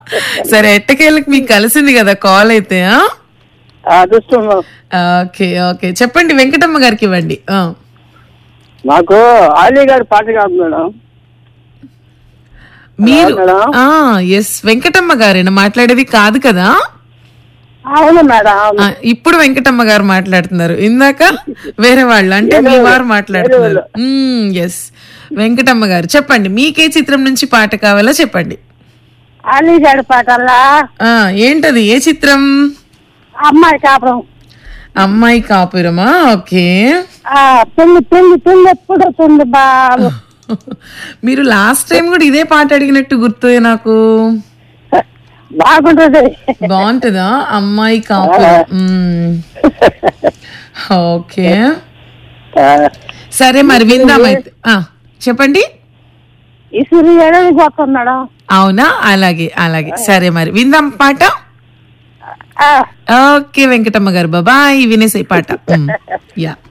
సరే ఎట్టకేళ్ళకి మీకు కలిసింది కదా కాల్ అయితే ఆ? అదృష్టం ఓకే ఓకే చెప్పండి వెంకటమ్మ గారికి ఇవ్వండి ఆ. నాకు ఆలీ గారి పాట కాదు మేడం మీరు మేడం? ఆ ఎస్ వెంకటమ్మ గారేనా మాట్లాడేది కాదు కదా అవును మేడం ఆ, ఇప్పుడు వెంకటమ్మ గారు మాట్లాడుతున్నారు ఇందాక వేరే వాళ్ళు అంటే మీ వారు మాట్లాడుతున్నారు ఎస్ వెంకటమ్మ గారు చెప్పండి మీకే చిత్రం నుంచి పాట కావాలో చెప్పండి ఆలీ గారి పాటల్లా ఆ ఏంటది ఏ చిత్రం అమ్మాయి కాపురం అమ్మాయి కాపురమా ఓకే ఆ, పెళ్లి పెళ్లి పెళ్లి ఎప్పుడు వస్తుంది బాబు మీరు లాస్ట్ టైం కూడా ఇదే పాట అడిగినట్టు గుర్తు నాకు బాగుంటుంది బాగుంటుందా అమ్మాయి కాపురం మ్మ్. ఓకే ఆ, సరే మరి విందామైతే ఆ, చెప్పండి ఈ సూర్య ఏడాదికి వస్తుంది మేడం అవునా అలాగే అలాగే సరే మరి విందాం పాట ఆ, ఓకే వెంకటమ్మ గారు బాబాయ్ వినేసే పాట మ్మ్. యా